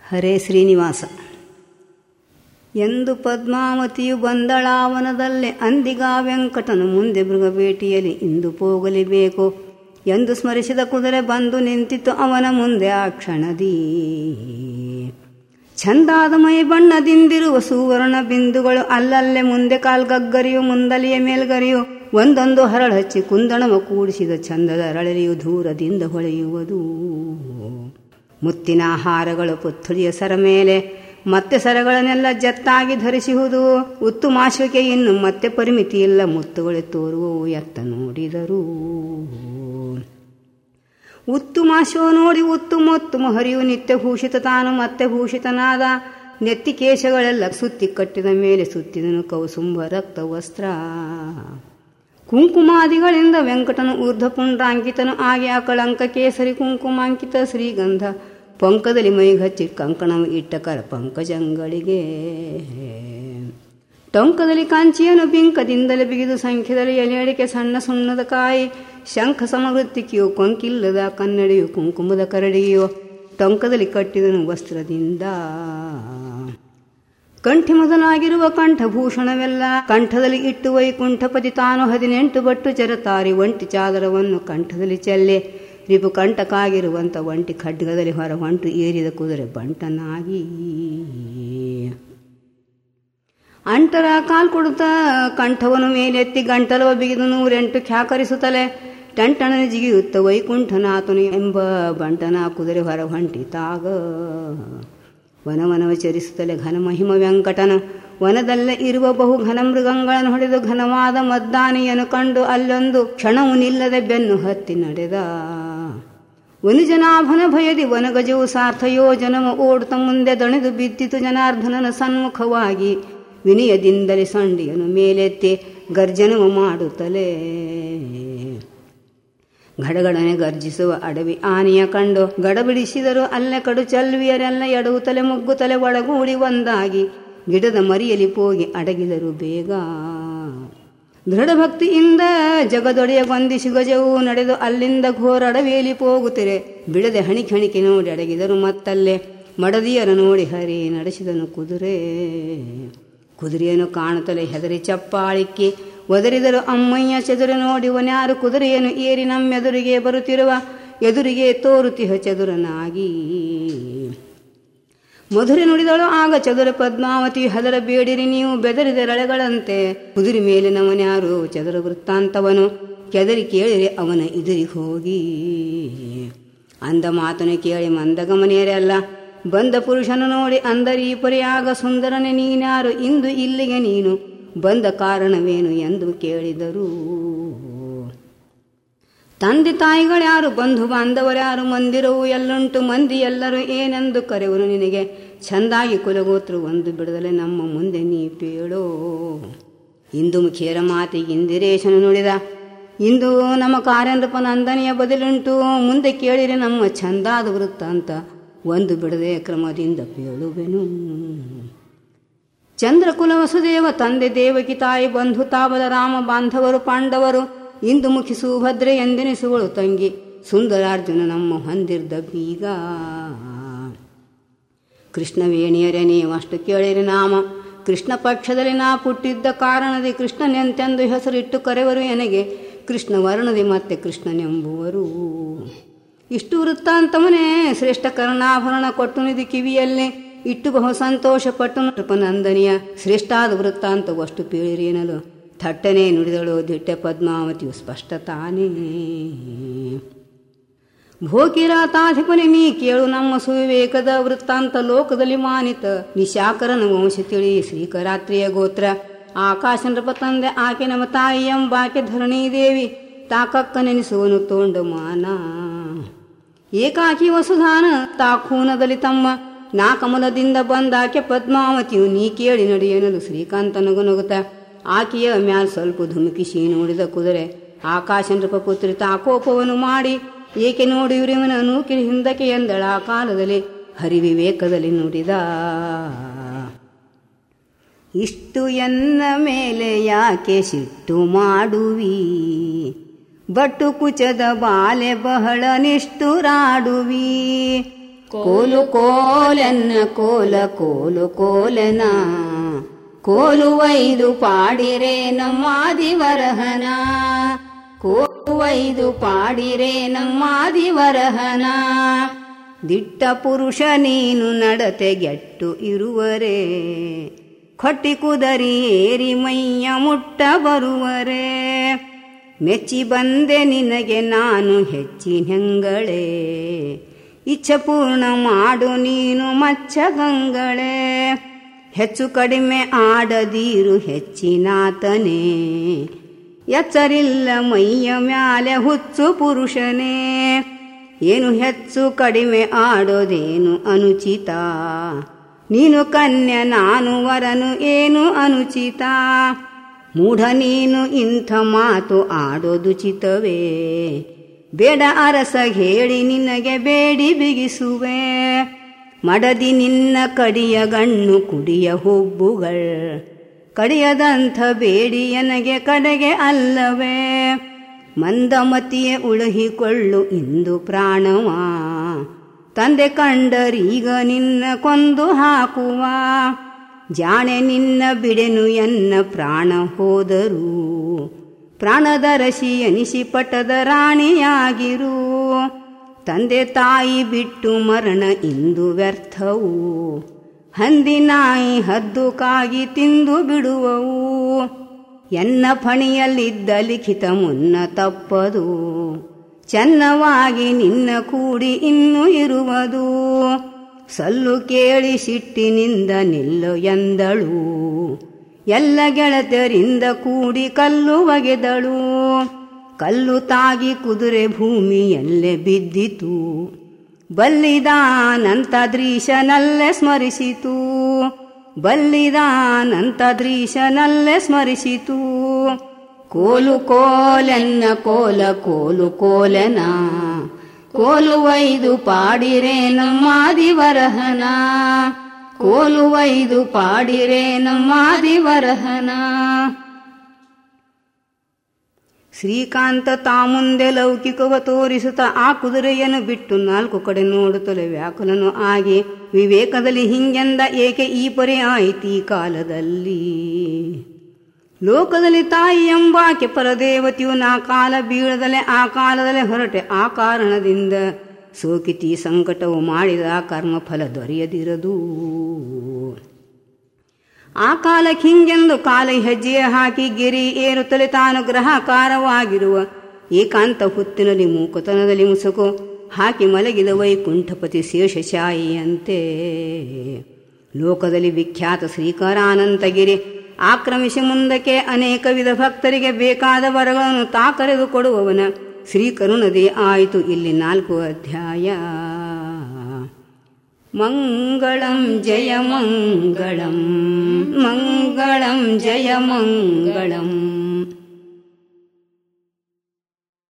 ಹರೇ ಶ್ರೀನಿವಾಸ ಎಂದು ಪದ್ಮಾವತಿಯು ಬಂದಳಾವನದಲ್ಲೇ ಅಂದಿಗಾ ವೆಂಕಟನು ಮುಂದೆ ಮೃಗಬೇಟಿಯಲ್ಲಿ ಇಂದು ಹೋಗಲೇಬೇಕು ಎಂದು ಸ್ಮರಿಸಿದ ಕುದುರೆ ಬಂದು ನಿಂತಿತು ಅವನ ಮುಂದೆ ಆ ಕ್ಷಣದೀ ಚಂದಾದ ಮೈ ಬಣ್ಣದಿಂದಿರುವ ಸುವರ್ಣ ಬಿಂದುಗಳು ಅಲ್ಲಲ್ಲೇ ಮುಂದೆ ಕಾಲ್ಗಗ್ಗರಿಯು ಮುಂದಲಿಯ ಮೇಲ್ಗರಿಯು ಒಂದೊಂದು ಹರಳು ಹಚ್ಚಿ ಕುಂದಣವ ಕೂಡಿಸಿದ ಚಂದದ ರಳಲಿಯು ದೂರದಿಂದ ಹೊಳೆಯುವುದು ಮುತ್ತಿನ ಹಾರಗಳು ಪುತ್ಥಳಿಯ ಸರ ಮೇಲೆ ಮತ್ತೆ ಸರಗಳನ್ನೆಲ್ಲ ಜತ್ತಾಗಿ ಧರಿಸುವುದು ಉತ್ತು ಮಾಶುವಿಕೆ ಇನ್ನು ಮತ್ತೆ ಪರಿಮಿತಿ ಇಲ್ಲ ಮುತ್ತುಗಳೇ ತೋರುವವು ಎತ್ತ ನೋಡಿದರು ಉತ್ತು ಮಾಶೋ ನೋಡಿ ಉತ್ತು ಮೊತ್ತು ಹರಿಯು ನಿತ್ಯ ಭೂಷಿತ ತಾನು ಮತ್ತೆ ಭೂಷಿತನಾದ ನೆತ್ತಿ ಕೇಶಗಳೆಲ್ಲ ಸುತ್ತಿ ಕಟ್ಟಿದ ಮೇಲೆ ಸುತ್ತಿದನು ಕೌಸುಂಬ ರಕ್ತ ವಸ್ತ್ರ ಕುಂಕುಮಾದಿಗಳಿಂದ ವೆಂಕಟನು ಊರ್ಧ್ವಪುಂಡ್ರಾಂಕಿತನು ಆಗಿ ಆ ಕಳಂಕ ಕೇಸರಿ ಕುಂಕುಮಾಂಕಿತ ಶ್ರೀಗಂಧ ಪಂಕದಲ್ಲಿ ಮೈಗಚ್ಚಿ ಕಂಕಣವ ಇಟ್ಟ ಕರ ಪಂಕಜಂಗಳಿಗೆ ಟೊಂಕದಲ್ಲಿ ಕಾಂಚಿಯನ್ನು ಬಿಂಕದಿಂದಲೇ ಬಿಗಿದು ಸಂಖ್ಯದಲ್ಲಿ ಎಲೆಯಡಿಕೆ ಸಣ್ಣ ಸುಣ್ಣದ ಕಾಯಿ ಶಂಖ ಸಮವೃತ್ತಿಕೆಯು ಕೊಂಕಿಲ್ಲದ ಕನ್ನಡಿಯು ಕುಂಕುಮದ ಕರಡಿಯೋ ಟೊಂಕದಲ್ಲಿ ಕಟ್ಟಿದನು ವಸ್ತ್ರದಿಂದ ಕಂಠಿ ಮೊದಲಾಗಿರುವ ಕಂಠಭೂಷಣವೆಲ್ಲ ಕಂಠದಲ್ಲಿ ಇಟ್ಟು ವೈಕುಂಠಪತಿ ತಾನು ಹದಿನೆಂಟು ಬಟ್ಟು ಚರತಾರಿ ಒಂಟಿ ಚಾದರವನ್ನು ಕಂಠದಲ್ಲಿ ಚೆಲ್ಲೆ ರಿಪು ಕಂಠಕ್ಕಾಗಿರುವಂಥ ಒಂಟಿ ಖಡ್ಗದಲ್ಲಿ ಹೊರ ಹೊಂಟು ಏರಿದ ಕುದುರೆ ಬಂಟನಾಗಿ ಅಂಟರ ಕಾಲ್ ಕೊಡುತ್ತ ಕಂಠವನ್ನು ಮೇಲೆತ್ತಿ ಗಂಟಲವ ಬಿಗಿದು ನೂರೆಂಟು ಖ್ಯಾಕರಿಸುತ್ತಲೇ ಟಂಟಣನ ಜಿಗಿಯುತ್ತ ವೈಕುಂಠನಾಥನು ಎಂಬ ಬಂಟನ ಕುದುರೆ ಹೊರ ಹೊಂಟಿತಾಗ ವನವನವ ಚರಿಸುತ್ತಲೇ ಘನ ಮಹಿಮ ವೆಂಕಟನ ವನದಲ್ಲೇ ಇರುವ ಬಹು ಘನ ಮೃಗಗಳನ್ನು ಹೊಡೆದು ಘನವಾದ ಮದ್ದಾನೆಯನ್ನು ಕಂಡು ಅಲ್ಲೊಂದು ಕ್ಷಣವು ನಿಲ್ಲದೆ ಬೆನ್ನು ಹತ್ತಿ ನಡೆದ ವನುಜನಾಭನ ಭಯದಿ ವನಗಜವು ಸಾರ್ಥಯೋ ಜನಮ ಓಡುತ್ತ ಮುಂದೆ ದಣಿದು ಬಿದ್ದಿತು ಜನಾರ್ದನನ ಸನ್ಮುಖವಾಗಿ ವಿನಯದಿಂದಲೇ ಸಂಡಿಯನ್ನು ಮೇಲೆತ್ತಿ ಗರ್ಜನವು ಮಾಡುತ್ತಲೇ ಗಡಗಡನೆ ಗರ್ಜಿಸುವ ಅಡವಿ ಆನೆಯ ಕಂಡು ಗಡಬಿಡಿಸಿದರು ಅಲ್ಲೇ ಕಡು ಚಲ್ವಿಯರೆಲ್ಲ ಎಡವುತ್ತಲೆ ಮುಗ್ಗುತ್ತಲೆ ಒಳಗೂಡಿ ಒಂದಾಗಿ ಗಿಡದ ಮರಿಯಲಿ ಹೋಗಿ ಅಡಗಿದರು ಬೇಗ ದೃಢಭಕ್ತಿಯಿಂದ ಜಗದೊಡೆಯ ಗೊಂದಿಸಿ ಗಜವು ನಡೆದು ಅಲ್ಲಿಂದ ಘೋರ ಅಡವಿಯಲ್ಲಿ ಹೋಗುತ್ತಿರೆ ಬಿಡದೆ ಹಣಿಕೆ ಹಣಿಕೆ ನೋಡಿ ಅಡಗಿದರು ಮತ್ತಲ್ಲೇ ಮಡದಿಯರ ನೋಡಿ ಹರಿ ನಡೆಸಿದನು ಕುದುರೆ ಕುದುರೆಯನ್ನು ಕಾಣುತ್ತಲೇ ಹೆದರಿ ಚಪ್ಪಾಳಿಕ್ಕಿ ಒದರಿದರು ಅಮ್ಮಯ್ಯ ಚದುರು ನೋಡಿ ಒನ್ಯಾರು ಕುದುರೆಯನ್ನು ಏರಿ ನಮ್ಮೆದುರಿಗೆ ಬರುತ್ತಿರುವ ಎದುರಿಗೆ ತೋರುತಿಹ ಚದುರನಾಗಿ ಮಧುರೆ ನುಡಿದಳು ಆಗ ಚದುರ ಪದ್ಮಾವತಿ ಹದರ ಬೇಡಿರಿ ನೀವು ಬೆದರಿದ ರಳೆಗಳಂತೆ ಕುದುರೆ ಮೇಲಿನವನ್ಯಾರು ಚದುರ ವೃತ್ತಾಂತವನು ಕೆದರಿ ಕೇಳಿರಿ ಅವನ ಎದುರಿಗೆ ಹೋಗಿ ಅಂದ ಮಾತನ್ನು ಕೇಳಿ ಮಂದಗಮನೆಯರೆಲ್ಲ ಬಂದ ಪುರುಷನು ನೋಡಿ ಅಂದರೀ ಪರಿಯಾಗ ಸುಂದರನೆ ನೀನ್ಯಾರು ಇಂದು ಇಲ್ಲಿಗೆ ನೀನು ಬಂದ ಕಾರಣವೇನು ಎಂದು ಕೇಳಿದರು ತಂದೆ ತಾಯಿಗಳ್ಯಾರು ಬಂಧು ಬಾಂಧವರ್ಯಾರು ಮಂದಿರವು ಎಲ್ಲುಂಟು ಮಂದಿ ಎಲ್ಲರೂ ಏನೆಂದು ಕರೆವರು ನಿನಗೆ ಚಂದಾಗಿ ಕುಲಗೋತ್ರು ಒಂದು ಬಿಡದಲೆ ನಮ್ಮ ಮುಂದೆ ನೀ ಪೇಳೋ ಇಂದು ಮುಖಿಯರ ಮಾತಿಗೆ ಇಂದಿರೇಶನು ನುಡಿದ ಇಂದು ನಮ್ಮ ಕಾರ್ಯನೃಪ ನಂದನಿಯ ಬದಲುಂಟು ಮುಂದೆ ಕೇಳಿರೆ ನಮ್ಮ ಚಂದಾದ ವೃತ್ತ ಅಂತ ಒಂದು ಬಿಡದೆ ಕ್ರಮದಿಂದ ಪೇಳುವೆನು ಚಂದ್ರಕುಲ ವಸುದೇವ ತಂದೆ ದೇವಕಿ ತಾಯಿ ಬಂಧು ತಾವದ ರಾಮ ಬಾಂಧವರು ಪಾಂಡವರು ಇಂದು ಮುಖಿ ಸುಭದ್ರೆ ಎಂದೆನಿಸುವಳು ತಂಗಿ ಸುಂದರಾರ್ಜುನ ನಮ್ಮ ಹೊಂದಿರ್ದ ಬೀಗ ಕೃಷ್ಣವೇಣಿಯರೇ ನೀವಷ್ಟು ಕೇಳಿರಿ ನಾಮ ಕೃಷ್ಣ ಪಕ್ಷದಲ್ಲಿ ನಾ ಪುಟ್ಟಿದ್ದ ಕಾರಣದಿ ಕೃಷ್ಣನೆಂತೆಂದು ಹೆಸರಿಟ್ಟು ಕರೆವರು ಎನಗೆ ಕೃಷ್ಣ ವರ್ಣದಿ ಮತ್ತೆ ಕೃಷ್ಣನೆಂಬುವರು ಇಷ್ಟು ವೃತ್ತಾಂತವನೇ ಶ್ರೇಷ್ಠ ಕರ್ಣಾಭರಣ ಕೊಟ್ಟು ನಿಧಿ ಕಿವಿಯಲ್ಲಿ ಇಟ್ಟು ಬಹು ಸಂತೋಷಪಟ್ಟು ನೃಪನಂದನಿಯ ಶ್ರೇಷ್ಠಾದ ವೃತ್ತಾಂತವಷ್ಟು ಪೀಳಿರೇನಲು ಥಟ್ಟನೆ ನುಡಿದಳು ದಿಟ್ಟೆ ಪದ್ಮಾವತಿಯು ಸ್ಪಷ್ಟ ತಾನೇ ಭೋಕಿರಾತಾಧಿಪನಿ ನೀ ಕೇಳು ನಮ್ಮ ಸುವಿವೇಕದ ವೃತ್ತಾಂತ ಲೋಕದಲ್ಲಿ ಮಾನಿತ ನಿಶಾಕರನ ವಂಶ ತಿಳಿ ಶ್ರೀಕರಾತ್ರಿಯ ಗೋತ್ರ ಆಕಾಶ ನೃಪ ತಂದೆ ಆಕೆ ನಮ್ಮ ತಾಯಿ ಎಂಬಾಕೆ ಧರಣಿ ದೇವಿ ತಾಕಕ್ಕ ನೆನೆಸುವನು ತೋಂಡು ಮಾನ ಏಕಾಕಿ ವಸುಧಾನ ತಾಖೂನದಲ್ಲಿ ತಮ್ಮ ನಾ ಕಮಲದಿಂದ ಬಂದಾಕೆ ಪದ್ಮಾವತಿಯು ನೀ ಕೇಳಿ ನಡೆಯನಲು ಶ್ರೀಕಾಂತನಗುನಗುತ್ತ ಆಕೆಯ ಮ್ಯಾಲ್ ಸ್ವಲ್ಪ ಧುಮುಕಿಸಿ ನೋಡಿದ ಕುದುರೆ ಆಕಾಶ ನೃಪ ಪುತ್ರಿ ತಾಕೋಪವನ್ನು ಮಾಡಿ ಏಕೆ ನೋಡಿಯುರಿವನ ನೂಕಿರಿ ಹಿಂದಕ್ಕೆ ಎಂದಳ ಆ ಕಾಲದಲ್ಲಿ ಹರಿವಿವೇಕದಲ್ಲಿ ನುಡಿದ ಇಷ್ಟು ಎನ್ನ ಮೇಲೆ ಯಾಕೆ ಸಿಟ್ಟು ಮಾಡುವಿ ಬಟ್ಟು ಕುಚದ ಬಾಲೆ ಬಹಳ ನಿಷ್ಠುರಾಡುವಿ ಕೋಲು ಕೋಲೆನ್ನ ಕೋಲ ಕೋಲು ಕೋಲೆನ ಕೋಲು ಒಯ್ದು ಪಾಡಿರೆ ನಮ್ಮಾದಿವರಹನ ಕೋಲು ಒಯ್ದು ಪಾಡಿರೆ ನಮ್ಮಾದಿವರಹನ ದಿಟ್ಟ ಪುರುಷ ನೀನು ನಡತೆ ಗೆಟ್ಟು ಇರುವರೆ ಕೊಟ್ಟಿ ಕುದರಿ ಏರಿ ಮೈಯ ಮುಟ್ಟ ಬರುವರೆ ಮೆಚ್ಚಿ ಬಂದೆ ನಿನಗೆ ನಾನು ಹೆಚ್ಚಿನಂಗಳೇ ಇಚ್ಛೆ ಪೂರ್ಣ ಮಾಡು ನೀನು ಮಚ್ಚ ಗಂಗಳೇ ಹೆಚ್ಚು ಕಡಿಮೆ ಆಡದೀರು ಹೆಚ್ಚಿನಾತನೇ ಎಚ್ಚರಿಲ್ಲ ಮೈಯ ಮ್ಯಾಲೆ ಹುಚ್ಚು ಪುರುಷನೇ ಏನು ಹೆಚ್ಚು ಕಡಿಮೆ ಆಡೋದೇನು ಅನುಚಿತ ನೀನು ಕನ್ಯೆ ನಾನು ವರನು ಏನು ಅನುಚಿತ ಮೂಢ ನೀನು ಇಂಥ ಮಾತು ಆಡೋದು ಚಿತವೇ ಬೇಡ ಅರಸ ಹೇಳಿ ನಿನಗೆ ಬೇಡಿ ಬಿಗಿಸುವೆ ಮಡದಿ ನಿನ್ನ ಕಡಿಯ ಗಣ್ಣು ಕುಡಿಯ ಹುಬ್ಬುಗಳ್ ಕಡಿಯದಂಥ ಬೇಡಿ ನನಗೆ ಕಡೆಗೆ ಅಲ್ಲವೇ ಮಂದಮತಿಯೇ ಉಳುಹಿಕೊಳ್ಳು ಇಂದು ಪ್ರಾಣವ ತಂದೆ ಕಂಡರೀಗ ನಿನ್ನ ಕೊಂದು ಹಾಕುವ ಜಾಣೆ ನಿನ್ನ ಬಿಡೆನು ಎನ್ನ ಪ್ರಾಣ ಹೋದರು ಪ್ರಾಣದರಸಿ ಎನಿಸಿ ಪಟ್ಟದ ರಾಣಿಯಾಗಿರು ತಂದೆ ತಾಯಿ ಬಿಟ್ಟು ಮರಣ ಇಂದು ವ್ಯರ್ಥವು ಹಂದಿನಾಯಿ ಹದ್ದು ಕಾಗಿ ತಿಂದು ಬಿಡುವವು ಎನ್ನ ಫಣಿಯಲ್ಲಿದ್ದ ಲಿಖಿತ ಮುನ್ನ ತಪ್ಪದು ಚೆನ್ನವಾಗಿ ನಿನ್ನ ಕೂಡಿ ಇನ್ನು ಇರುವುದು ಸಲ್ಲು ಕೇಳಿ ಸಿಟ್ಟಿನಿಂದ ನಿಲ್ಲು ಎಂದಳು ಎಲ್ಲ ಗೆಳತಿಯರಿಂದ ಕೂಡಿ ಕಲ್ಲು ಒಗೆದಳು ಕಲ್ಲು ತಾಗಿ ಕುದುರೆ ಭೂಮಿಯಲ್ಲೇ ಬಿದ್ದಿತು ಬಲ್ಲಿದಾನಂತ ದೃಶನಲ್ಲೇ ಸ್ಮರಿಸಿತು ಬಲ್ಲಿದಾನಂತ ದೃಶನಲ್ಲೇ ಸ್ಮರಿಸಿತು ಕೋಲು ಕೋಲೆನ್ನ ಕೋಲ ಕೋಲು ಕೋಲೆನ ಕೋಲು ಒಯ್ದು ಪಾಡಿರೆ ನಮ್ಮಾದಿವರಹನ ಕೋಲು ಒಯ್ದು ಪಾಡಿರೆ ನಮ್ಮಾದಿವರಹನ ಶ್ರೀಕಾಂತ ತಾ ಮುಂದೆ ಲೌಕಿಕವ ತೋರಿಸುತ್ತ ಆ ಕುದುರೆಯನ್ನು ಬಿಟ್ಟು ನಾಲ್ಕು ಕಡೆ ನೋಡುತ್ತಲೇ ವ್ಯಾಕುಲನು ಆಗಿ ವಿವೇಕದಲ್ಲಿ ಹಿಂಗೆಂದ ಏಕೆ ಈ ಪರಿ ಆಯಿತಿ ಕಾಲದಲ್ಲಿ ಲೋಕದಲ್ಲಿ ತಾಯಿ ಎಂಬಾಕೆ ಪರದೇವತೆಯು ನಾ ಕಾಲ ಬೀಳದಲೆ ಆ ಕಾಲದಲ್ಲೇ ಹೊರಟೆ ಆ ಕಾರಣದಿಂದ ಸೋಕಿತಿ ಸಂಕಟವು ಮಾಡಿದ ಕರ್ಮಫಲ ದೊರೆಯದಿರದು ಆ ಕಾಲಕ್ಕೆ ಹಿಂಗೆಂದು ಕಾಲ ಹೆಜ್ಜೆಯ ಹಾಕಿ ಗಿರಿ ಏರುತ್ತಲೇ ತಾನು ಗ್ರಹಕಾರವಾಗಿರುವ ಏಕಾಂತ ಹುತ್ತಿನಲ್ಲಿ ಮೂಕತನದಲ್ಲಿ ಮುಸುಕು ಹಾಕಿ ಮಲಗಿದ ವೈಕುಂಠಪತಿ ಶೇಷಶಾಯಿಯಂತೆ ಲೋಕದಲ್ಲಿ ವಿಖ್ಯಾತ ಶ್ರೀಕರಾನಂತಗಿರಿ ಆಕ್ರಮಿಸಿ ಮುಂದಕ್ಕೆ ಅನೇಕ ವಿಧ ಭಕ್ತರಿಗೆ ಬೇಕಾದ ವರಗಳನ್ನು ತಾ ಕರೆದು ಕೊಡುವವನ ಶ್ರೀಕರುಣದಿ ಆಯಿತು ಇಲ್ಲಿ ನಾಲ್ಕು ಅಧ್ಯಾಯ ಮಂಗಳಂ ಜಯ ಮಂಗಳಂ ಮಂಗಳಂ ಜಯ ಮಂಗಳಂ